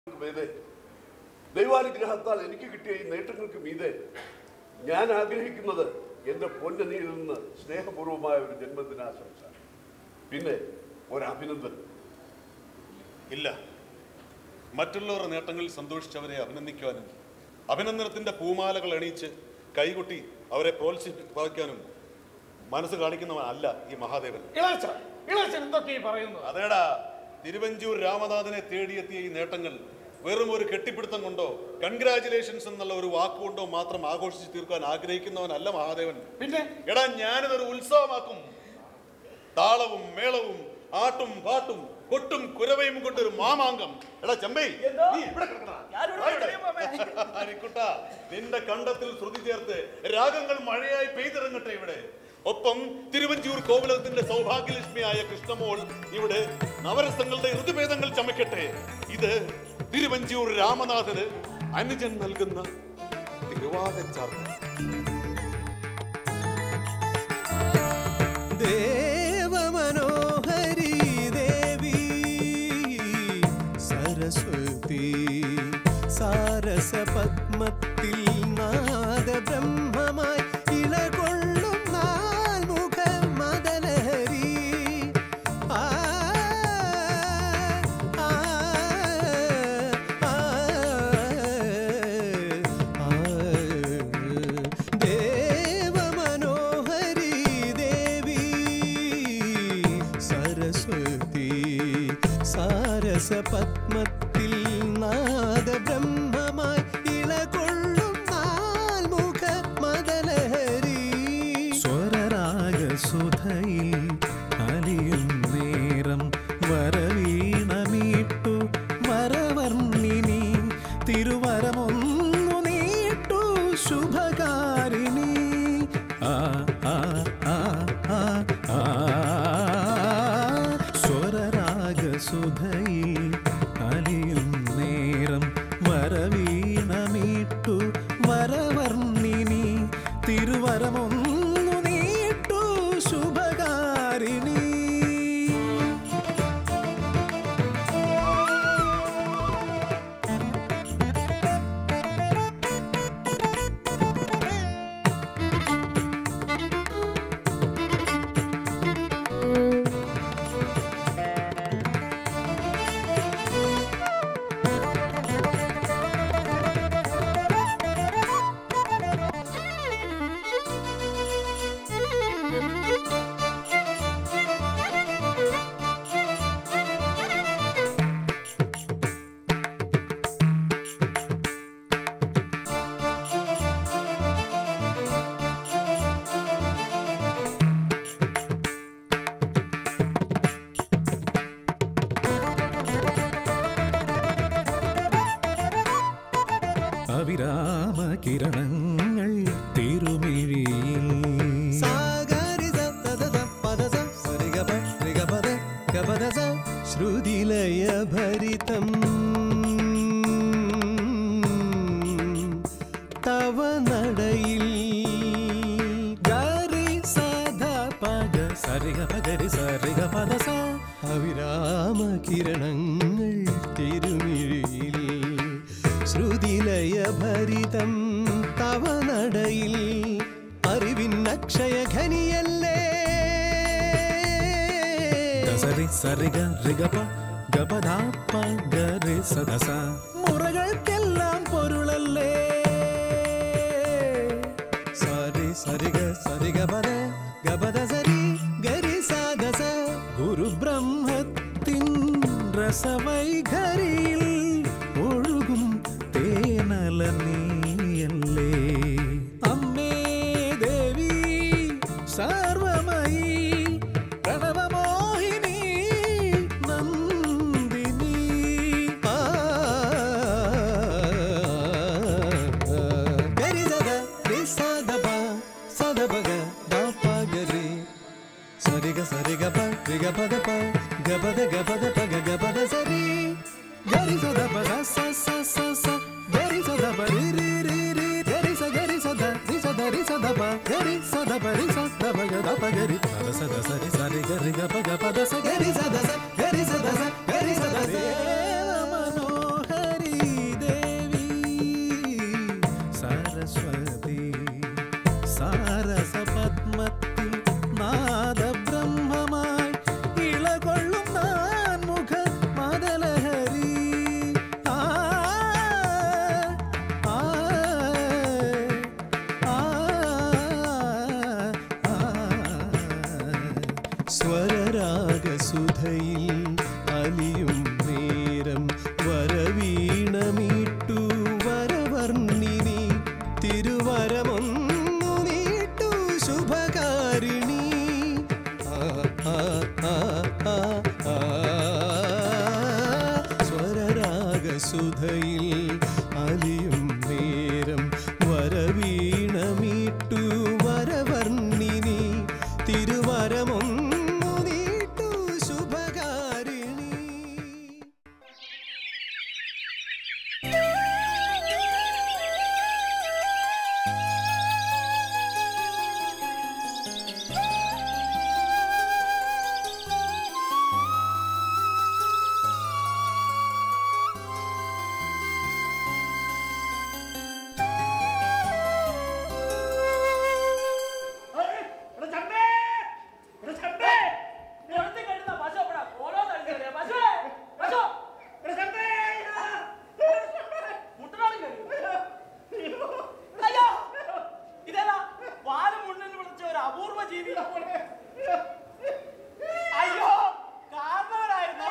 മീതെ ദൈവാനുഗ്രഹത്താൽ എനിക്ക് കിട്ടിയ ഈ നേട്ടങ്ങൾക്ക് മീതെ ഞാൻ ആഗ്രഹിക്കുന്നത് എൻ്റെ പൊന്നനിയിൽ നിന്ന് സ്നേഹപൂർവമായ ഒരു ജന്മദിനാശംസ പിന്നെ ഒരു അഭിനന്ദനം ഇല്ല മറ്റുള്ളവരുടെ നേട്ടങ്ങളിൽ സന്തോഷിച്ചവരെ അഭിനന്ദിക്കുവാനും അഭിനന്ദനത്തിന്റെ പൂമാലകൾ എണീച്ച് കൈകൊട്ടി അവരെ പ്രോത്സാഹിപ്പിക്കാനും മനസ്സ് കാണിക്കുന്നവനല്ല ഈ മഹാദേവൻ ഇളച്ചൻ ഇളച്ചൻ എന്തൊക്കെ ഈ പറയുന്നത് അതേടാ തിരുവഞ്ചൂർ രാമനാഥനെ തേടിയെത്തിയ ഈ നേട്ടങ്ങൾ വെറും ഒരു കെട്ടിപ്പിടുത്തം കൊണ്ടോ കൺഗ്രാചുലേഷൻസ് എന്നുള്ള ഒരു വാക്കുകൊണ്ടോ മാത്രം ആഘോഷിച്ച് തീർക്കാൻ ആഗ്രഹിക്കുന്നവനല്ല മഹാദേവൻ പിന്നെ എടാ ഞാനിതൊരു ഉത്സവമാക്കും താളവും മേളവും ആട്ടും പാട്ടും കൊട്ടും കുരവയും കൊണ്ടൊരു മാമാങ്കം എടാ ചെമ്പൈ നീ ഇവിടെ കിടക്കടാ. വാ ഇവിടെ. അരിക്കുട്ടാ, നിന്റെ കണ്ടത്തിൽ ശ്രുതി ചേർത്ത് രാഗങ്ങൾ മഴയായി പെയ്തിറങ്ങട്ടെ ഇവിടെ ഒപ്പം തിരുവഞ്ചൂർ കോവിലത്തിന്റെ സൗഭാഗ്യലക്ഷ്മിയായ കൃഷ്ണമോൾ ഇവിടെ നവരസങ്ങളുടെ ഋതുഭേദങ്ങൾ ചമയ്ക്കട്ടെ ഇത് തിരുവഞ്ചൂർ രാമനാഥന് അനുജൻ നൽകുന്ന തിരുവാകച്ചാർത്ത ദേവമനോഹരി ദേവി സരസ്വതി സാരസപത്മത്തിൽ നാദബ്രഹ്മമായി ഇളകൊള്ളും നാൽമുഖ മദലഹരി ആ ആ ആ ദേവമനോഹരി ദേവി സരസ്വതി സാരസപത്മത്തിൽ നാദബ്രഹ്മമായി ഇളകൊള്ളും നാൽമുഖ മദലഹരി സ്വരരാഗസുധയിൽ അലിയും നേരം വരവീണമീട്ടു വരവർണ്ണിനി തിരുവരമൊന്നു നീട്ടു ശുഭകാരിണി ആ ആ ആ ആ ആ സ്വരരാഗസുധയിൽ അലിയും നേരം വരവീണമീട്ടു വരവർണ്ണിനി തിരുവരമൊന്നു നീട്ടു ശുഭകാരിണി അവിരാമ കിരണങ്ങൾ തിരുമിഴിയിൽ ശ്രുതിലയ ഭരിതം തവ നടയിൽ ഗരി സദ പദ സരിഗ പഗരി സരിഗ പദ സ അവിരാമ കിരണങ്ങൾ തിരുമിഴിയിൽ ശ്രുതിലയ ഭരിതം തവ നടയിൽ അറിവിൻ അക്ഷയ ഖനിയല്ലേ സരി സരിഗ റിഗപ ഗപദാപ്പ ഗരി സദസ മുറകൾക്കെല്ലാം പൊരുളല്ലേ സരി സരിഗ സരിഗ പദ ഗപദ സരി ഗരി സാധസ ഗുരു ബ്രഹ്മത്തിൻ രസവൈഖരിയിൽ ഒഴുകും തേനല നീയല്ലേ അമ്മേ ദേവി സർവമയി പ്രണവമോഹിനി നന്ദിനി ആ ഗരി സദ രി സദപ സദപഗ ദപ ഗരി സരിഗ സരിഗ പ രിഗ പദ പ ഗപദ ഗപദ പഗ ഗപദ സരി സുധയിൽ അലിയും നേരം വരവീണമീട്ടു വരവർണ്ണിനി തിരുവരമൊന്നു നീട്ടു ശുഭകാരിണി അപൂർവ ജീവി അയ്യോ കാരണവരായിരുന്നു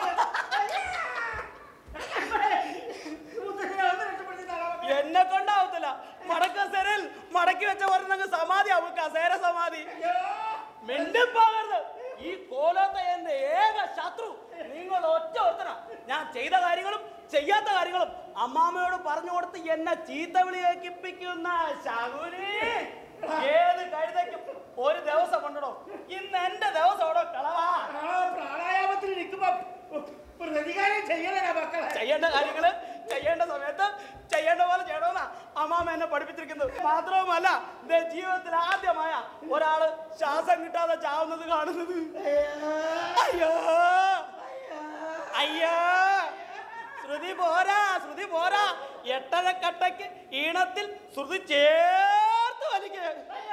എന്നെ കൊണ്ടാവത്തില്ല മടക്കസേരയിൽ മടക്കി വെച്ച പറഞ്ഞ സമാധി ആവും കസേര സമാധി മിണ്ടിപ്പോകരുത് ഈ കോലത്തെ എന്റെ ഏക ശത്രു നിങ്ങൾ ഒറ്റ ഒരുത്തന ഞാൻ ചെയ്ത കാര്യങ്ങളും ചെയ്യാത്ത കാര്യങ്ങളും അമ്മാമ്മയോട് പറഞ്ഞു കൊടുത്ത് എന്നെ ചീത്ത വിളി കേൾപ്പിക്കുന്ന ശകുനി ഏത് കഴുതയ്ക്കും ഒരു ദിവസം കൊണ്ടോ ഇന്ന് എന്റെ ദിവസം അവിടെ കളവാ പ്രാണായാമത്തിൽ നിൽക്കുമ്പോ പ്രതികാരം ചെയ്യലേ മക്കളെ ചെയ്യേണ്ട കാര്യങ്ങള് ചെയ്യേണ്ട സമയത്ത് ചെയ്യേണ്ട പോലെ ചെയ്യണമെന്നാ അമ്മാമ എന്നെ പഠിപ്പിച്ചിരിക്കുന്നത് മാത്രവുമല്ല ദേ ജീവിതത്തിൽ ആദ്യമായ ഒരാള് ശ്വാസം കിട്ടാതെ ചാവുന്നത് കാണുന്നത് അയ്യോ അയ്യോ ശ്രുതി പോരാ ശ്രുതി പോരാ എട്ടരക്കട്ടയ്ക്ക് ഈണത്തിൽ ശ്രുതി ചേർത്ത് വലിക്കുക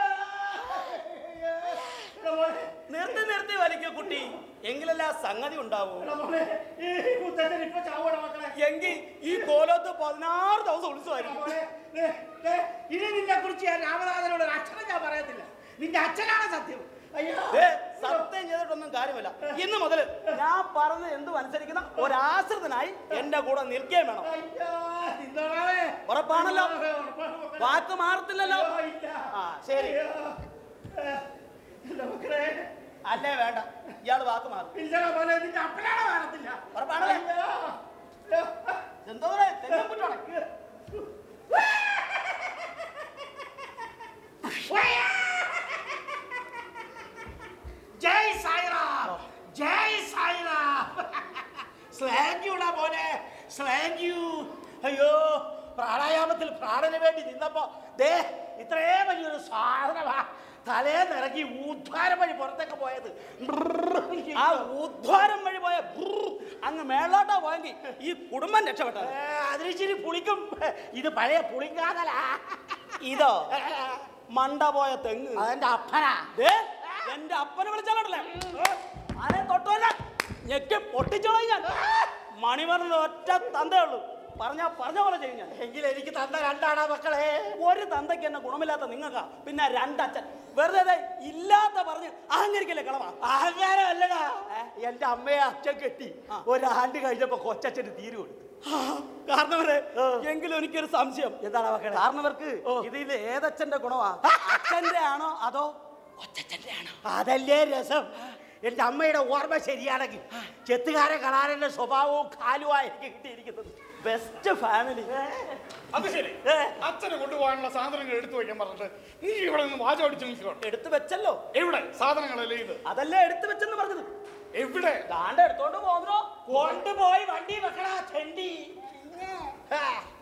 നിർത്തി നിർത്തി വലിക്കുക കുട്ടി എങ്കിലല്ല സംഗതി ഉണ്ടാവൂ ഈ മുത്തച്ഛൻ ഇപ്പൊ ചാവണ മക്കളെ എങ്കിൽ ഈ കോലത്ത് പതിനാറ് ദിവസം ഉത്സവമായിരിക്കും മോനെ, ദേ, ദേ, ഇനി നിന്നെ കുറിച്ച് ഞാൻ രാമനാഥനോട് ഒരു അക്ഷരം ഞാൻ പറയത്തില്ല നിന്റെ അച്ഛനാണ് സത്യം അയ്യോ ദേ, സത്യം ചെയ്തിട്ടൊന്നും കാര്യമില്ല ഇന്ന് മുതൽ ഞാൻ പറഞ്ഞത് എന്തും അനുസരിക്കുന്ന ഒരാശ്രിതനായി എന്റെ കൂടെ നിൽക്കുകയും വേണം അയ്യോ, നിന്നോളാവേ. ഉറപ്പാണല്ലോ? നിന്നോളാവേ, ഉറപ്പാണ് മക്കളെ. വാക്ക് മാറത്തില്ലല്ലോ അയ്യോ, ഇല്ല. ആ ശരി അയ്യോ. ഏ, എന്റെ മക്കളെ അല്ലേ വേണ്ട ഇയാള് വാക്ക് മാറും ഇല്ലടാ മോനെ നിന്റെ അപ്പനാണ് മാറത്തില്ല ഉറപ്പാണല്ലേ? അയ്യോ. അയ്യോ. എന്തോ തെങ്ങുപുറ്റാണ് ജയ് സായിറാം ജയ് സായിറാം സ്ലാങ്ക്യൂടാ മോനെ സ്ലാങ്ക്യൂ അയ്യോ പ്രാണായാമത്തിൽ പ്രാണന് വേണ്ടി നിന്നപ്പോ ദേ ഇത്രയും വലിയൊരു സാധനമാ തലേന്നിറങ്ങി ഊദ്ധാരം വഴി പുറത്തേക്ക് പോയത് ആ ഉദ്വാരം വഴി പോയ ബ്രർ അങ്ങ് മേളോട്ടാ പോയെങ്കിൽ ഈ കുടുംബം രക്ഷപ്പെട്ടത് ഏ, അതിനിച്ചിരി പുളിക്കും ഇത് പഴയ പുളിങ്കാതലാ ഇതോ മണ്ട പോയ തെങ്ങ് അതെന്റെ അപ്പനാ ദേ, എന്റെ അപ്പനെ വിളിച്ചാലോട്ടല്ലേ ആരെ തൊട്ടല്ല ഞെക്കി പൊട്ടിച്ചോളാം ഞാൻ മണിമറിന് ഒറ്റ തന്തേ ഉള്ളൂ പറഞ്ഞ പറഞ്ഞ പോലെ ചെയ്യും ഞാൻ എങ്കിൽ എനിക്ക് തന്ന രണ്ടാണാ മക്കളെ ഒരു തന്തയ്ക്ക് എന്നെ ഗുണമില്ലാത്ത നിങ്ങൾക്കാ പിന്നെ രണ്ടച്ഛൻ വെറുതെ ദേ ഇല്ലാത്ത പറഞ്ഞ് അഹങ്കരിക്കല്ലേ കളവാ അഹങ്കാരമല്ലടാ എന്റെ അമ്മയെ അച്ഛൻ കെട്ടി ആ. ഒരാണ്ട് കഴിഞ്ഞപ്പോ കൊച്ചച്ഛന് തീരു കൊടുത്തു കാരണവരെ എങ്കിലും എനിക്കൊരു സംശയം എന്താണ് മക്കളെ കാരണവർക്ക് ഓ. ഇത് ഇത് ഏതച്ഛന്റെ ഗുണമാ അച്ഛന്റെ ആണോ അതോ ഒച്ചച്ഛന്റെ ആണോ അതല്ലേ രസം എന്റെ അമ്മയുടെ ഓർമ്മ ശരിയാണെങ്കിൽ ചെത്തുകാരെ കളാരന്റെ സ്വഭാവവും കാലുമാണ് എനിക്ക് കിട്ടിയിരിക്കുന്നത് ബെസ്റ്റ് ഫാമിലി അത് ശരി അച്ഛനെ കൊണ്ടുപോകാനുള്ള സാധനങ്ങൾ എടുത്തു വയ്ക്കാൻ പറഞ്ഞിട്ട് നീ ഇവിടെ നിന്ന് വാചം അടിച്ചു നിൽക്കണം എടുത്തു വെച്ചല്ലോ എവിടെ സാധനങ്ങളല്ലേ ഇത് അതല്ലേ എടുത്തു വെച്ചെന്ന് പറഞ്ഞത് എവിടെ ദാണ്ട എടുത്തോണ്ട് പോകുന്നോ കൊണ്ടുപോയി വണ്ടി വെക്കടാ ചെണ്ടി ആ.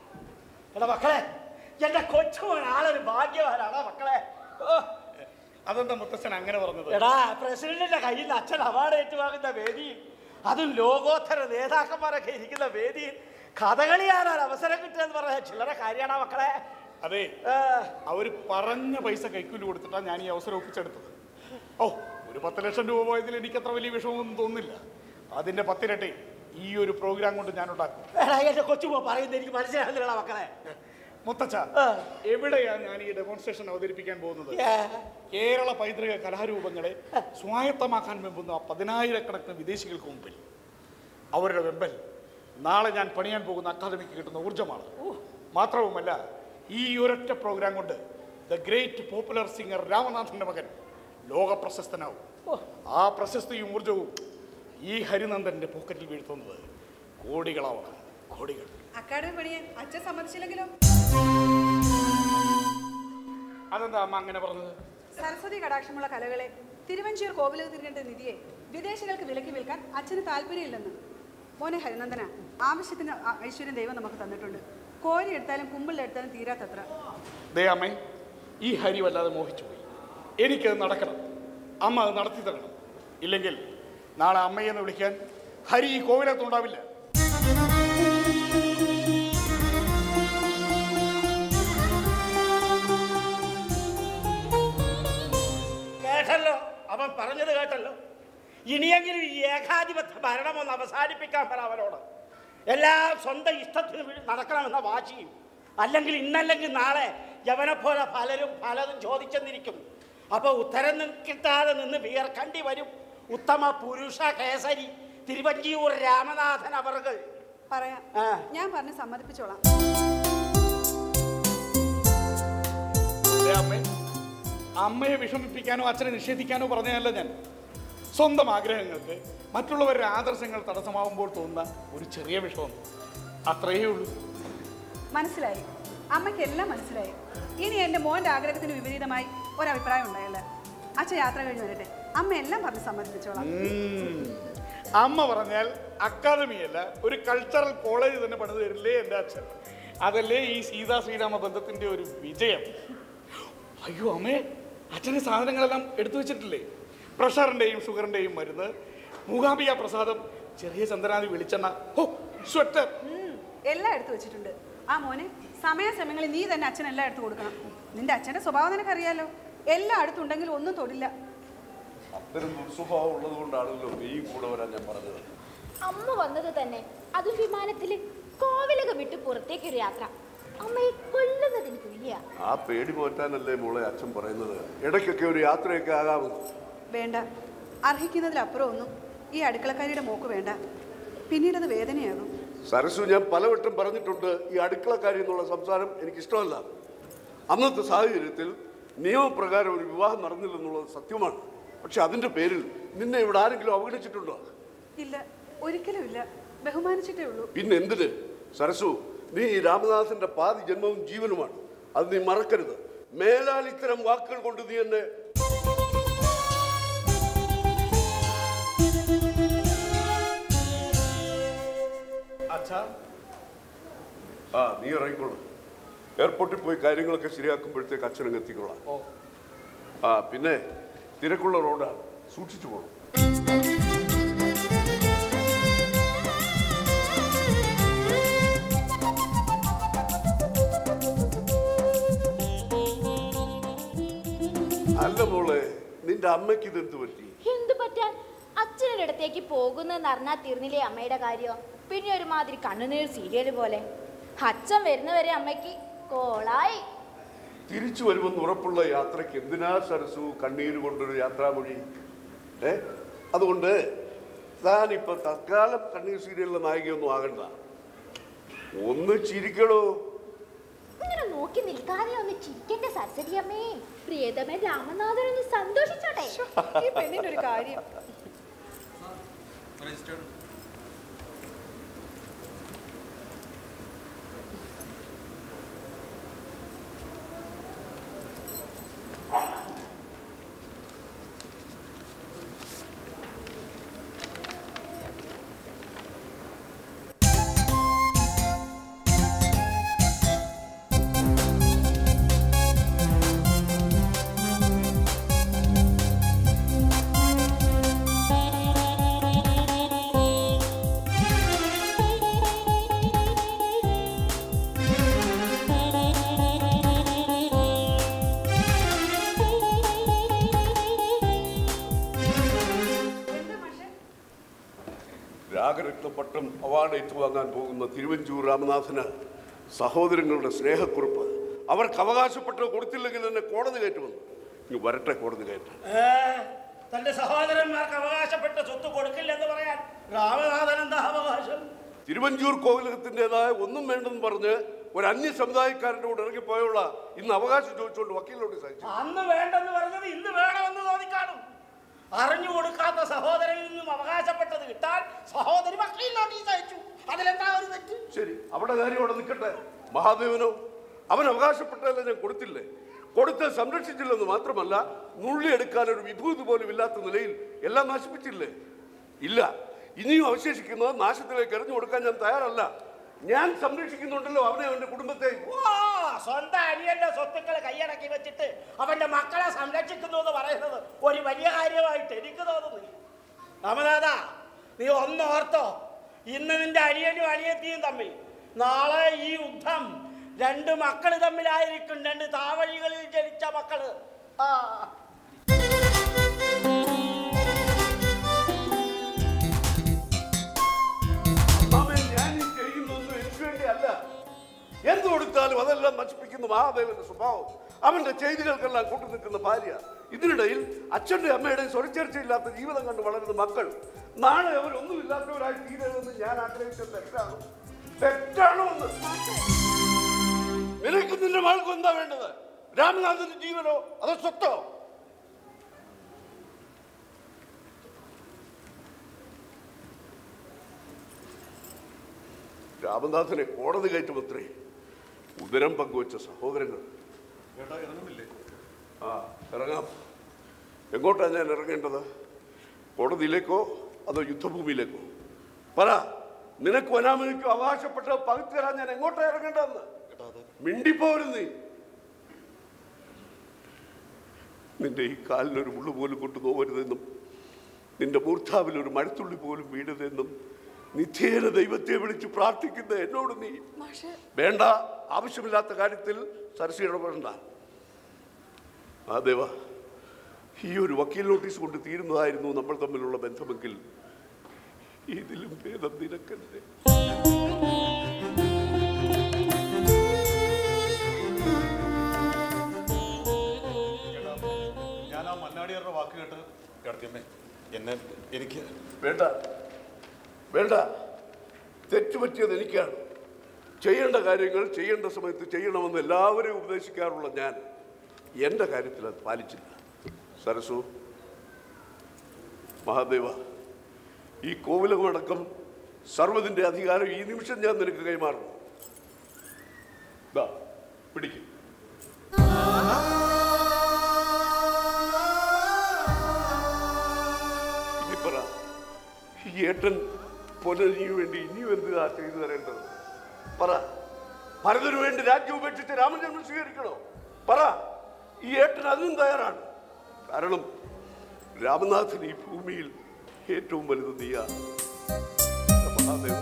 എടാ മക്കളെ എന്റെ കൊച്ചുമോൻ ആളൊരു ഭാഗ്യവാനാടാ മക്കളെ ഓ. അതെന്താ മുത്തച്ഛൻ അങ്ങനെ പറഞ്ഞത് എടാ പ്രസിഡന്റിന്റെ കയ്യിൽ നിന്ന് അച്ഛൻ അവാർഡ് ഏറ്റുവാങ്ങുന്ന വേദിയിൽ അതും ലോകോത്തര നേതാക്കന്മാരൊക്കെ ഇരിക്കുന്ന വേദിയിൽ കഥകളിയാനാണ് അവസരം കിട്ടുക പറഞ്ഞ ചില്ലറ കാര്യമാണോ മക്കളെ അതെ ഏ, അവര് പറഞ്ഞ പൈസ കൈക്കൂലി കൊടുത്തിട്ടാണ് ഞാൻ ഈ അവസരം ഒപ്പിച്ചെടുത്തത് ഓ ഒരു പത്ത് ലക്ഷം രൂപ പോയതിൽ എനിക്ക് അത്ര വലിയ വിഷമമൊന്നും തോന്നുന്നില്ല അതിന്റെ പത്തിരട്ടി ഈ ഒരു പ്രോഗ്രാം കൊണ്ട് ഞാൻ ഉണ്ടാക്കും എടാ എന്റെ കൊച്ചുമോ പറയുന്നത് എനിക്ക് മനസ്സിലാകുന്നില്ലടാ മക്കളെ മുത്തച്ഛ ആ. എവിടെയാണ് ഞാൻ ഈ ഡെമോൺസ്ട്രേഷൻ അവതരിപ്പിക്കാൻ പോകുന്നത് ഏ, കേരള പൈതൃക കലാരൂപങ്ങളെ സ്വായത്തമാക്കാൻ വെമ്പുന്ന പതിനായിരക്കണക്കിന് വിദേശികൾക്ക് മുമ്പിൽ അവരുടെ വെമ്പൽ നാളെ ഞാൻ പണിയാൻ പോകുന്ന അക്കാദമിക്ക് കിട്ടുന്ന ഊർജ്ജമാണ് മാത്രവുമല്ല ഈ ഒരൊറ്റ പ്രോഗ്രാം കൊണ്ട് ദ ഗ്രേറ്റ് പോപ്പുലർ സിംഗർ രാമനാഥന്റെ മകൻ ലോക പ്രശസ്തനാവും ആ പ്രശസ്തിയും ഊർജവും ഈ ഹരിനന്ദന്റെ പോക്കറ്റിൽ വീഴ്ത്തുന്നത് കോടികളാവണം കോടികൾ അക്കാഡമി പണിയാൻ അച്ഛൻ സമ്മതിച്ചില്ലെങ്കിലോ അതെന്താ അമ്മ അങ്ങനെ പറഞ്ഞത് സരസ്വതി കടാക്ഷമുള്ള കലകളെ തിരുവഞ്ചൂർ കോവിലക തിരികേണ്ട നിധിയെ വിദേശികൾക്ക് വിലക്കി വിൽക്കാൻ അച്ഛന് താല്പര്യമില്ലെന്ന് മോനെ ഹരിനന്ദന ആവശ്യത്തിന് ആ- ഐശ്വര്യം ദൈവം നമുക്ക് തന്നിട്ടുണ്ട് കോരി എടുത്താലും കുമ്പിളിലെടുത്താലും തീരാത്തത്ര ദേ അമ്മേ ഈ ഹരി വല്ലാതെ മോഹിച്ചു പോയി എനിക്കത് നടക്കണം അമ്മ അത് നടത്തി തരണം ഇല്ലെങ്കിൽ നാളെ അമ്മയെന്ന് വിളിക്കാൻ ഹരി ഈ കോവിലത്തുണ്ടാവില്ല കേട്ടല്ലോ അവൻ പറഞ്ഞത് കേട്ടല്ലോ ഇനിയെങ്കിലും ഈ ഏകാധിപത്യ ഭരണം ഒന്ന് അവസാനിപ്പിക്കാൻ പറ അവനോട് എല്ലാം സ്വന്തം ഇഷ്ടത്തിന് വേണ്ടി നടക്കണമെന്ന വാശിയും അല്ലെങ്കിൽ ഇന്നല്ലെങ്കിൽ നാളെ യവനെ പോലെ പലരും പലതും ചോദിച്ചെന്നിരിക്കും അപ്പൊ ഉത്തരം നി- കിട്ടാതെ നിന്ന് വിയർക്കേണ്ടി വരും ഉത്തമ പുരുഷ കേസരി തിരുവഞ്ചിയൂർ രാമനാഥൻ അവർകൾ പറയാം ആ. ഞാൻ പറഞ്ഞ് സമ്മതിപ്പിച്ചോളാം ദേ അമ്മേ അമ്മയെ വിഷമിപ്പിക്കാനോ അച്ഛനെ നിഷേധിക്കാനോ പറഞ്ഞതല്ല ഞാൻ സ്വന്തം ആഗ്രഹങ്ങൾക്ക് മറ്റുള്ളവരുടെ ആദർശങ്ങൾ തടസ്സമാവുമ്പോൾ തോന്നുന്ന ഒരു ചെറിയ വിഷമം അത്രയേ ഉള്ളൂ മനസ്സിലായി അമ്മയ്ക്ക് എല്ലാം മനസ്സിലായി ഇനി എൻ്റെ മോൻ്റെ ആഗ്രഹത്തിന് വിപരീതമായി ഒരഭിപ്രായം ഉണ്ടായല്ല അച്ഛൻ യാത്ര കഴിഞ്ഞ് വരട്ടെ അമ്മ എല്ലാം പറഞ്ഞ് സമ്മതിപ്പിച്ചോളാം ഉം. അമ്മ പറഞ്ഞാൽ അക്കാദമിയല്ല ഒരു കൾച്ചറൽ കോളേജ് തന്നെ പണിത് തരില്ലേ എൻ്റെ അച്ഛൻ അതല്ലേ ഈ സീതാ ശ്രീരാമ ബന്ധത്തിന്റെ ഒരു വിജയം അയ്യോ അമ്മേ അച്ഛൻ്റെ സാധനങ്ങളെല്ലാം എടുത്തു വെച്ചിട്ടില്ലേ പ്രഷറിൻ്റെയും ഷുഗറിൻ്റെയും മരുന്ന് മൂകാംബിക പ്രസാദം ചെറിയ ചന്ദ്രനാഥി വെളിച്ചെണ്ണ ഓ സ്വെറ്റർ ഉം, എല്ലാം എടുത്തു വെച്ചിട്ടുണ്ട് ആ മോനെ സമയാസമയങ്ങളിൽ നീ തന്നെ അച്ഛൻ എല്ലാം എടുത്തു കൊടുക്കണം നിന്റെ അച്ഛൻ്റെ സ്വഭാവം നിനക്കറിയാലോ എല്ലാം അടുത്തുണ്ടെങ്കിൽ ഒന്നും തൊടില്ല അത്തരം ദുർസ്വഭാവം ഉള്ളത് കൊണ്ടാണല്ലോ നീയും കൂടെ വരാൻ ഞാൻ പറഞ്ഞത് അമ്മ വന്നത് തന്നെ അതും വിമാനത്തില് കോവിലക വിട്ട് പുറത്തേക്കൊരു യാത്ര അമ്മയെ കൊല്ലുന്നതിന് തുല്യ ആ പേടി പോറ്റാനല്ലേ മോളെ അച്ഛൻ പറയുന്നത് ഇടയ്ക്കൊക്കെ ഒരു യാത്രയൊക്കെ ആകാമെന്ന് വേണ്ട അർഹിക്കുന്നതിലപ്പുറം ഒന്നും ഈ അടുക്കളക്കാരിയുടെ മോക്ക് വേണ്ട പിന്നീട് അത് വേദനയാകും സരസു ഞാൻ പലവട്ടം പറഞ്ഞിട്ടുണ്ട് ഈ അടുക്കളക്കാരി എന്നുള്ള സംസാരം എനിക്കിഷ്ടമല്ല അന്നത്തെ സാഹചര്യത്തിൽ നിയമപ്രകാരം ഒരു വിവാഹം നടന്നില്ലെന്നുള്ളത് സത്യമാണ് പക്ഷെ അതിന്റെ പേരിൽ നിന്നെ ഇവിടെ ആരെങ്കിലും അവഗണിച്ചിട്ടുണ്ടോ ഇല്ല ഒരിക്കലും ഇല്ല ബഹുമാനിച്ചിട്ടേ ഉള്ളൂ പിന്നെ എന്തിന് സരസു നീ ഈ രാമദാസന്റെ പാതി ജന്മവും ജീവനുമാണ് അത് നീ മറക്കരുത് മേലാൽ ഇത്തരം വാക്കുകൾ കൊണ്ട് നീ എന്നെ അച്ഛാ ആ നീ ഇറങ്ങിക്കോളൂ എയർപോർട്ടിൽ പോയി കാര്യങ്ങളൊക്കെ ശരിയാക്കുമ്പോഴത്തേക്ക് അച്ഛനങ്ങ് എത്തിക്കൊള്ളാം ഓ ആ പിന്നെ തിരക്കുള്ള റോഡാണ് സൂക്ഷിച്ചു പോകണം അല്ല മോളെ നിന്റെ അമ്മയ്ക്ക് ഇത് എന്ത് പറ്റി എന്തു പറ്റാൻ അച്ഛനൊരു ഇടത്തേക്ക് പോകുന്നെന്ന് അറിഞ്ഞാൽ തീർന്നില്ലേ അമ്മയുടെ കാര്യം പിന്നെ ഒരുമാതിരി കണ്ണുനീർ സീരിയൽ പോലെ അച്ഛൻ വരുന്നവരെ അമ്മയ്ക്ക് കോളായി തിരിച്ചു വരുമെന്ന് ഉറപ്പുള്ള യാത്രയ്ക്ക് എന്തിനാ സരസു കണ്ണീര് കൊണ്ടൊരു യാത്രാമൊഴി ഏ അതുകൊണ്ട് താൻ ഇപ്പൊ തൽക്കാലം കണ്ണീർ സീരിയലിലെ നായികയൊന്നും ആകണ്ട ഒന്ന് ചിരിക്കണോ ഇങ്ങനെ നോക്കി നിൽക്കാതെ ഒന്ന് ചിരിക്കണ്ടേ സരസ്വതി അമ്മേ പ്രിയതമൻ രാമനാഥൻ ഒന്ന് സന്തോഷിച്ചോട്ടെ ഈ പെണ്ണിന്റെ ഒരു കാര്യം എന്താ മാഷെ രാഗരത്നപ്പട്ടം അവാർഡ് ഏറ്റുവാങ്ങാൻ പോകുന്ന തിരുവഞ്ചൂർ രാമനാഥന് സഹോദരങ്ങളുടെ സ്നേഹക്കുറിപ്പ് അവർക്ക് അവകാശപ്പെട്ടത് കൊടുത്തില്ലെങ്കിൽ തന്നെ കോടതി കയറ്റുമെന്ന് ഇനി വരട്ടെ കോടതി കയറ്റാൻ ഏ, തന്റെ സഹോദരന്മാർക്ക് അവകാശപ്പെട്ട സ്വത്ത് കൊടുക്കില്ലെന്ന് പറയാൻ രാമനാഥൻ എന്താ അവകാശം തിരുവഞ്ചൂർ കോവിലകത്തിൻ്റെതായ ഒന്നും വേണ്ടെന്ന് പറഞ്ഞ് ഒരു അന്യ സമുദായക്കാരൻ്റെ കൂടെ ഇറങ്ങിപ്പോയുള്ള ഇന്ന് അവകാശം ചോദിച്ചുകൊണ്ട് വക്കീലിനോട് സഹിച്ചു അന്ന് വേണ്ടെന്ന് പറഞ്ഞത് ഇന്ന് വേണമെന്ന് തോന്നിക്കാണും അറിഞ്ഞു കൊടുക്കാത്ത സഹോദരനിൽ നിന്നും അവകാശപ്പെട്ടത് കിട്ടാൻ സഹോദരി വക്കീൽ നോട്ടീസ് അയച്ചു അതിലെന്താ ഒരു തെറ്റ് ശരി അവിടെ കാര്യം അവിടെ നിൽക്കട്ടെ മഹാദേവനോ അവൻ അവകാശപ്പെട്ടതല്ല ഞാൻ കൊടുത്തില്ലേ കൊടുത്ത് സംരക്ഷിച്ചില്ലെന്ന് മാത്രമല്ല നുള്ളിയെടുക്കാൻ ഒരു വിഭൂതി പോലും ഇല്ലാത്ത നിലയിൽ എല്ലാം നശിപ്പിച്ചില്ലേ ഇല്ല ഇനിയും അവശേഷിക്കുന്നത് നാശത്തിലേക്ക് എറിഞ്ഞു കൊടുക്കാൻ ഞാൻ തയ്യാറല്ല ഞാൻ സംരക്ഷിക്കുന്നുണ്ടല്ലോ അവനെ അവന്റെ കുടുംബത്തെ ഓ സ്വന്തം അനിയന്റെ സ്വത്തുക്കളെ കൈയടക്കി വെച്ചിട്ട് അവന്റെ മക്കളെ സംരക്ഷിക്കുന്നു എന്ന് പറയുന്നത് ഒരു വലിയ കാര്യമായിട്ട് എനിക്ക് തോന്നുന്നു രാമനാഥ നീ ഒന്ന് ഓർത്തോ ഇന്ന് നിന്റെ അനിയനും അനിയത്തിയും തമ്മിൽ നാളെ ഈ യുദ്ധം രണ്ട് മക്കള് തമ്മിലായിരിക്കും രണ്ട് താവഴികളിൽ ജനിച്ച മക്കള് ആ മാമേ, ഞാൻ ഈ ചെയ്യുന്നതൊന്നും എനിക്ക് വേണ്ടിയല്ല എന്ത് കൊടുത്താലും അതെല്ലാം നശിപ്പിക്കുന്ന മഹാദേവന്റെ സ്വഭാവം അവന്റെ ചെയ്തികൾക്കെല്ലാം കൂട്ടു നിൽക്കുന്ന ഭാര്യ ഇതിനിടയിൽ അച്ഛന്റെ അമ്മയുടെയും സ്വരച്ചേർച്ചയില്ലാത്ത ജീവിതം കണ്ട് വളരുന്ന മക്കൾ നാളെ അവരൊന്നുമില്ലാത്തവരായി തീരരുതെന്ന് ഞാൻ ആഗ്രഹിച്ച തെറ്റാണോ തെറ്റാണോ എന്ന് നിനക്ക് നിന്റെ മകൾക്ക് എന്താ വേണ്ടത് രാമനാഥന്റെ ജീവനോ അതോ സ്വത്തോ രാമനാഥനെ കോടതി കയറ്റുമത്രേ ഉദരം പങ്കുവച്ച സഹോദരങ്ങൾ ഏട്ടാ ഇറങ്ങുന്നില്ലേ ആ ഇറങ്ങാം എങ്ങോട്ടാണ് ഞാൻ ഇറങ്ങേണ്ടത് കോടതിയിലേക്കോ അതോ യുദ്ധഭൂമിയിലേക്കോ പറ നിനക്ക് വനാമനിക്കോ അവകാശപ്പെട്ട പകുതി തരാൻ ഞാൻ എങ്ങോട്ടാ ഇറങ്ങേണ്ടതെന്ന് ഏട്ടാ അത് മിണ്ടിപ്പോരും നീ നിന്റെ ഈ കാലിനൊരു മുള്ളു പോലും കൊണ്ടു പോകരുതെന്നും നിന്റെ മൂർധാവിൽ ഒരു മഴത്തുള്ളി പോലും വീഴരുതെന്നും നിത്യേന ദൈവത്തെ വിളിച്ച് പ്രാർത്ഥിക്കുന്ന എന്നോട് നീ മാഷെ വേണ്ട ആവശ്യമില്ലാത്ത കാര്യത്തിൽ സരസി ഇടപെടണ്ട ആ ദേവ ഈ ഒരു വക്കീൽ നോട്ടീസ് കൊണ്ട് തീരുന്നതായിരുന്നു നമ്മൾ തമ്മിലുള്ള ബന്ധമെങ്കിൽ ഇതിലും ഭേദം നിനക്കല്ലേ ഏട്ടാ ഞാൻ ആ മന്നാടിയാരുടെ വാക്ക് കേട്ട് കിടത്തിയമ്മേ എന്നെ എനിക്ക് വേണ്ട വേണ്ട തെറ്റുപറ്റിയത് എനിക്കാണ് ചെയ്യേണ്ട കാര്യങ്ങൾ ചെയ്യേണ്ട സമയത്ത് ചെയ്യണമെന്ന് എല്ലാവരെയും ഉപദേശിക്കാറുള്ള ഞാൻ എൻ്റെ കാര്യത്തിൽ അത് പാലിച്ചില്ല സരസു മഹാദേവ ഈ കോവിലകമടക്കം സർവ്വതിൻ്റെ അധികാരം ഈ നിമിഷം ഞാൻ നിനക്ക് കൈമാറുന്നു ദാ പിടിക്കും ഇനി പറ ഈ ഏട്ടൻ പൊന്നനിക്ക് വേണ്ടി ഇനിയും എന്തുതാ ചെയ്തു തരേണ്ടത് പറ ഭരതന് വേണ്ടി രാജ്യം ഉപേക്ഷിച്ച് രാമജന്മം സ്വീകരിക്കണോ പറ ഈ ഏട്ടൻ അതിനും തയ്യാറാണ് കാരണം രാമനാഥൻ ഈ ഭൂമിയിൽ ഏറ്റവും വലുത് നീയാ മഹാദേവൻ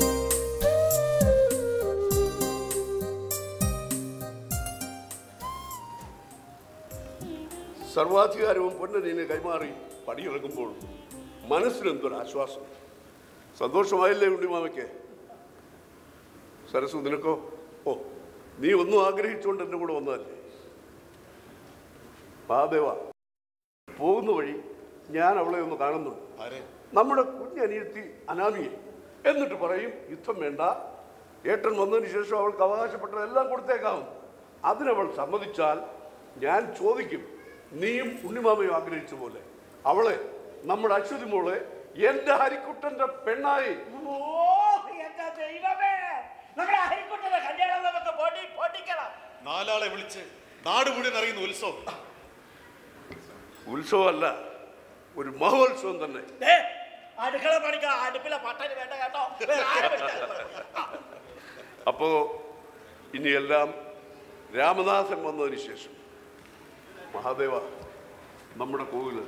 സർവാധികാരവും പൊന്നനീനെ കൈമാറി പടിയിറങ്ങുമ്പോൾ മനസ്സിനെന്തൊരാശ്വാസം സന്തോഷമായില്ലേ ഉണ്ണിമാമയ്ക്ക് സരസു നിനക്കോ ഓ നീ ഒന്നും ആഗ്രഹിച്ചുകൊണ്ട് എൻ്റെ കൂടെ വന്നതല്ലേ മഹാദേവ പോകുന്ന വഴി ഞാൻ അവളെ ഒന്ന് കാണുന്നുണ്ട് ആരെ നമ്മുടെ കുഞ്ഞനിയത്തി അനാമിയെ എന്നിട്ട് പറയും യുദ്ധം വേണ്ട ഏട്ടൻ വന്നതിന് ശേഷം അവൾക്ക് അവകാശപ്പെട്ടതെല്ലാം കൊടുത്തേക്കാവും അതിനവൾ സമ്മതിച്ചാൽ ഞാൻ ചോദിക്കും നീയും ഉണ്ണിമാമയും ആഗ്രഹിച്ച പോലെ അവളെ നമ്മുടെ അശ്വതി മോളെ എന്റെ ഹരിക്കുട്ടന്റെ പെണ്ണായി ഓ എന്റെ ദൈവമേ നമ്മുടെ ഹരിക്കുട്ടന്റെ കല്യാണം നമുക്ക് പൊടി പൊടിക്കണം നാലാളെ വിളിച്ച് നാട് മുഴുവൻ അറിയുന്ന ഉത്സവം ഉത്സവമല്ല ഒരു മഹോത്സവം തന്നെ ദേ, അടുക്കള പണിക്ക് അടുപ്പിലെ പട്ടന് വേണ്ട കേട്ടോ വേറെ ആരെ വിളിച്ചാലും മതി. ആ. അപ്പോ ഇനിയെല്ലാം രാമനാഥൻ വന്നതിന് ശേഷം മഹാദേവ നമ്മുടെ കോവില്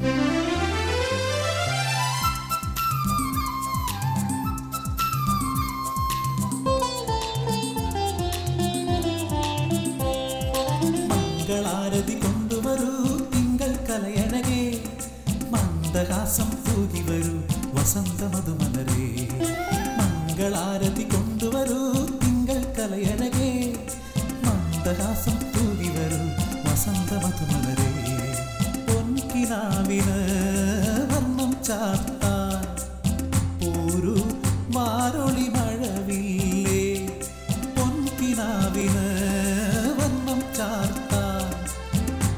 മംഗളാരതി കൊണ്ടുവരൂ തിങ്കൾ കലയഴകേ മന്ദഹാസം തൂകി വരൂ വസന്ത മധുമലരേ മംഗളാരതി കൊണ്ടുവരൂ തിങ്കൾ കലയഴകേ മന്ദഹാസം തൂകി വരൂ വസന്ത മധുമലരേ പൊൻകിനാവിന് വർണ്ണം ചാർത്താൻ ഒരു മാറൊളി മഴവില്ലേ പൊൻകിനാവിന് വന്നം ചാർത്താൻ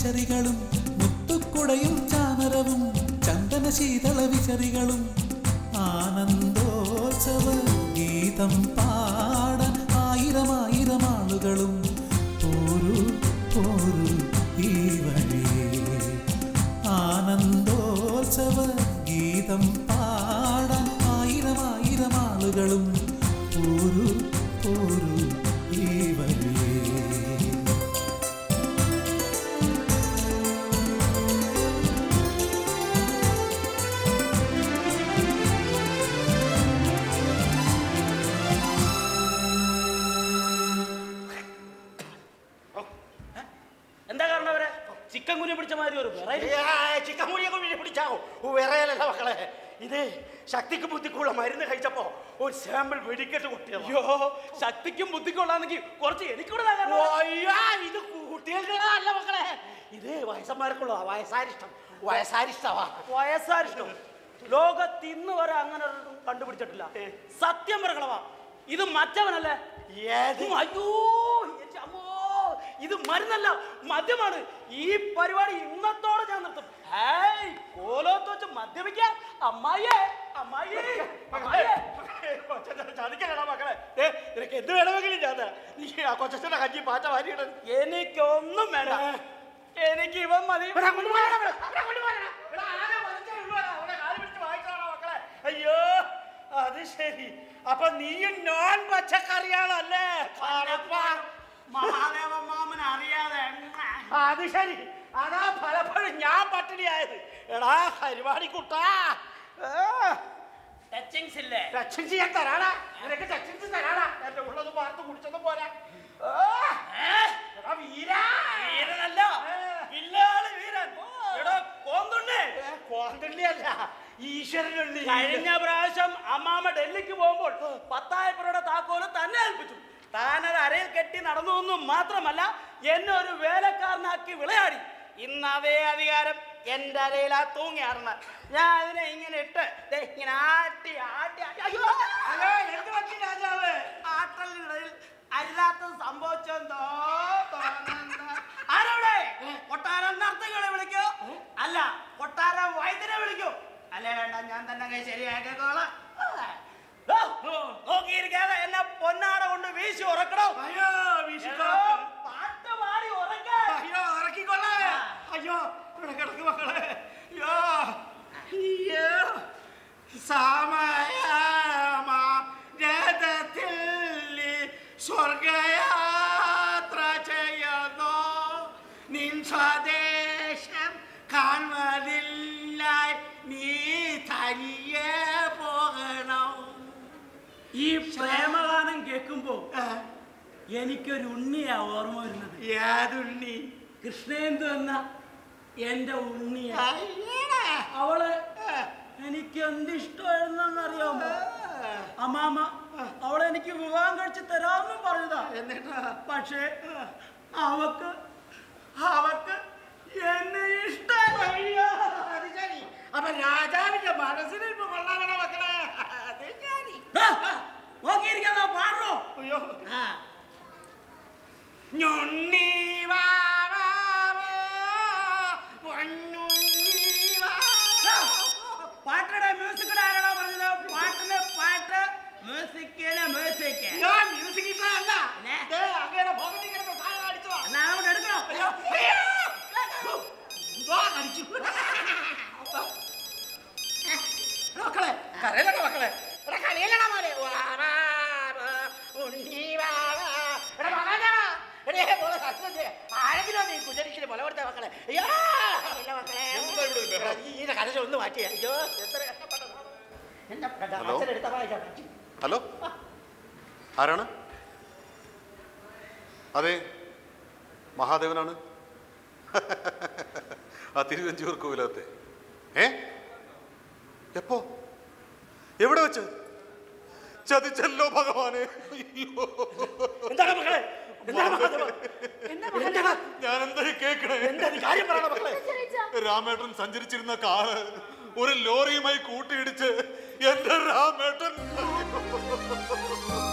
വിശറികളും മുത്തുക്കുടയും ചാമരവും ചന്ദന ശീതള വിശറികളും ആനന്ദോത്സവ ഗീതം പാടാൻ ആയിരം ആയിരം ആളുകളും പോരു പോരു ഈ വഴിയേ ആനന്ദോത്സവ ഗീതം പാടാൻ ആയിരം ആയിരം ആളുകളും പോരു പോരു ഈ വഴിയേ എന്താ കാരണം അവരെ ചിക്കൻ കുഞ്ഞു പിടിച്ച മാതിരി ഒരു വിറയല്. ചിക്കൻ മുടിയൊക്കെ വീഴി പിടിച്ചാവും വിറയലല്ല മക്കളെ ഇത് ശക്തിക്ക് ബുദ്ധിക്കുള്ള മരുന്ന് കഴിച്ചപ്പോ ഒരു സാമ്പിൾ വെടിക്കെട്ട് കുട്ടിയാണ് അയ്യോ ശക്തിക്കും ബുദ്ധിക്കൊള്ളാന്നെങ്കിൽ കുറച്ച് എനിക്കൂടെ താ കാരണം. അയ്യാ ഇത് കുട്ടികൾക്കുള്ളതല്ല മക്കളെ ഇത് വയസ്സന്മാർക്കുള്ള വയസ്സാരിഷ്ടം വയസ്സാരിഷ്ടവാ വയസ്സാരിഷ്ടം ലോകത്ത് ഇന്ന് വരെ അങ്ങനെ ഒരെണ്ണം കണ്ടുപിടിച്ചിട്ടില്ല സത്യം പറകളവാ ഇത് മറ്റവനല്ലേ ഏത് ഉം, അയ്യോ എന്റെ അമ്മോ ഇത് മരുന്നല്ല മദ്യമാണ് ഈ പരിപാടി ഇന്നത്തോടെ ഞാൻ നിർത്തും ഹേയ് കോലോത്ത് വെച്ച് മദ്യപിക്കാൻ അമ്മായിയേ അമ്മായിയേ അമ്മായിയേ കൊച്ചച്ഛനെ ചതിക്കലടാ മക്കളെ ഏ നിനക്ക് എന്ത് വേണമെങ്കിലും ഞാൻ തരാം. നീ ആ കൊച്ചച്ഛനെ കഞ്ഞി പാറ്റ വാരിയിട എനിക്കൊന്നും വേണ്ട എനിക്ക് ഇവൻ മതി അയ്യോ അത് ശരി അപ്പൊ നീയും നോൺ പച്ചക്കറിയാണല്ലേ കാണപ്പാ. മഹാദേവ മാമൻ അറിയാതെ അത് ശരി അതാ പലപ്പോഴും ഞാൻ പട്ടിണിയായത് എടാ പരിപാടി കുട്ടാ ടച്ചിങ്സ് ഇല്ലേ ടച്ചിങ്സ് ഞാൻ തരാടാ നിനക്ക് ടച്ചിങ്സ് തരാടാ എന്റെ ഉള്ളത് പാർത്ത് കുടിച്ചൊന്നും പോരാ ആ, എടാ വീരാ വീരനല്ല വില്ലാളി വീരൻ എടോ കോന്തുണ്ണേ കോന്തള്ളിയല്ല ഈശ്വരനുള്ളി കഴിഞ്ഞ പ്രാവശ്യം അമ്മാമ ഡൽഹിക്ക് പോകുമ്പോൾ പത്തായപ്പുറയുടെ താക്കോല് തന്നെ ഏൽപ്പിച്ചു താനത് അരയിൽ കെട്ടി നടന്നു എന്നും മാത്രമല്ല എന്നെ ഒരു വേലക്കാരനാക്കി വിളയാടി ഇന്ന് അതേ അധികാരം എന്റെ അരയിലാ തൂങ്ങിയാടുന്ന ഞാൻ അതിനെ ഇങ്ങനെ ഇട്ട് ദേ ഇങ്ങനെ ആട്ടി ആട്ടി ആട്ടി അയ്യോ അയ്യോ, എന്ത് പറ്റി രാജാവ് ആട്ടലിനിടയിൽ അരുതാത്തത് സംഭവിച്ചെന്തോ തോന്നുന്നു. ആരവിടെ കൊട്ടാരം നർത്തകളെ വിളിക്കോ അല്ല കൊട്ടാരം വൈദ്യരെ വിളിക്കോ അല്ലേ വേണ്ട ഞാൻ തന്നെ അങ്ങ് ശരിയാക്കിക്കോളാം ഓ, നോക്കിയിരിക്കാതെ എന്നെ പൊന്നാട കൊണ്ട് വീശി ഉറക്കണോ അയ്യോ വീശിക്കോ എടോ, പാട്ട് പാടി ഉറക്കാൻ അയ്യോ ഇറക്കിക്കൊള്ളേ അയ്യോ ഇവിടെ കിടക്ക് മക്കളെ അയ്യോ അയ്യോ സമയമ രഥത്തിൽ നീ സ്വർഗയാത്ര ചെയ്യുന്നു നിൻ സ്വദേശം കാണുന്നതില്ലായി നീ തനിയെ പോകണം ഈ പ്രേമഗാനം കേൾക്കുമ്പോ ആ, എനിക്കൊരു ഉണ്ണിയാ ഓർമ്മ വരുന്നത് യാതുണ്ണി കൃഷ്ണേന്ദു എന്ന എന്റെ ഉണ്ണിയാ അയ്യടാ. അവള് എനിക്ക് എന്ത് ഇഷ്ടമായിരുന്നെന്നറിയാമോ അമ്മാമ അവളെ എനിക്ക് വിവാഹം കഴിച്ച് തരാമെന്നും പറഞ്ഞതാ എന്നിട്ടാ പക്ഷേ അവക്ക് അവക്ക് എന്നെ ഇഷ്ടമായി അത് ശരി അപ്പൊ രാജാവിന്റെ മനസ്സിന് ഇപ്പൊ കൊള്ളാമണ മക്കളെ അത് ശരി നോക്കിയിരിക്കാ പാടോ അയ്യോ ഞൊണ്ണി വാവാവോ, പൊന്നുണ്ണി വാവാ. പാട്ടിടെ മ്യൂസിക്കിടെ ആരാണോ പറഞ്ഞത് പാട്ടിന് പാട്ട് മ്യൂസിക്കിന് മ്യൂസിക് ഞാൻ മ്യൂസിക് ഇട്ടതല്ല. പിന്നെ? ദേ, അങ്ങയുടെ പോക്കറ്റിൽ കിടന്ന സാധനം അടിച്ചതാ. എന്നാ അങ്ങോട്ട് എടുക്കണോ അയ്യോ, അയ്യോ. ഇതാ അടിച്ചു. എടാ മക്കളെ കരയിലടാ മക്കളെ എടാ കരയിലടാ മോനെ വാവാവോ, ഉണ്ണി വാവാ. എടാ മകനാ. എടേ, മോളെ സത്യം ചെയ്യ്. ആരെങ്കിലും നീ കുഞ്ഞരിക്കല് മുല കൊടുത്ത മക്കളെ അയ്യോ ഇല്ല മക്കളെ എന്താ ഇവിടെ ഒരു ബഹളം? ഈ കരച്ച ഒന്ന് മാറ്റി അയ്യോ എത്ര കഷ്ടപ്പെട്ടതാണ് എന്റെ ഹലോ? അച്ഛൻ എടുത്ത വായിച്ചാ മാറ്റി ഹലോ ആരാണ് അതെ മഹാദേവനാണ് ആ തിരുവഞ്ചൂർ കോവിലത്തെ ഏ എപ്പോ എവിടെ വെച്ച് ചതിച്ചല്ലോ ഭഗവാനെ അയ്യോ. എന്താണ് മക്കളെ എന്താണ് മഹാദേവ? എന്താണ് ഞാൻ എന്താ ഈ കേക്കണേ എന്താ നീ കാര്യം പറയണ മക്കളെ രാമേട്ടൻ സഞ്ചരിച്ചിരുന്ന കാറ് ഒരു ലോറിയുമായി കൂട്ടിയിടിച്ച് എന്റെ രാമേട്ടൻ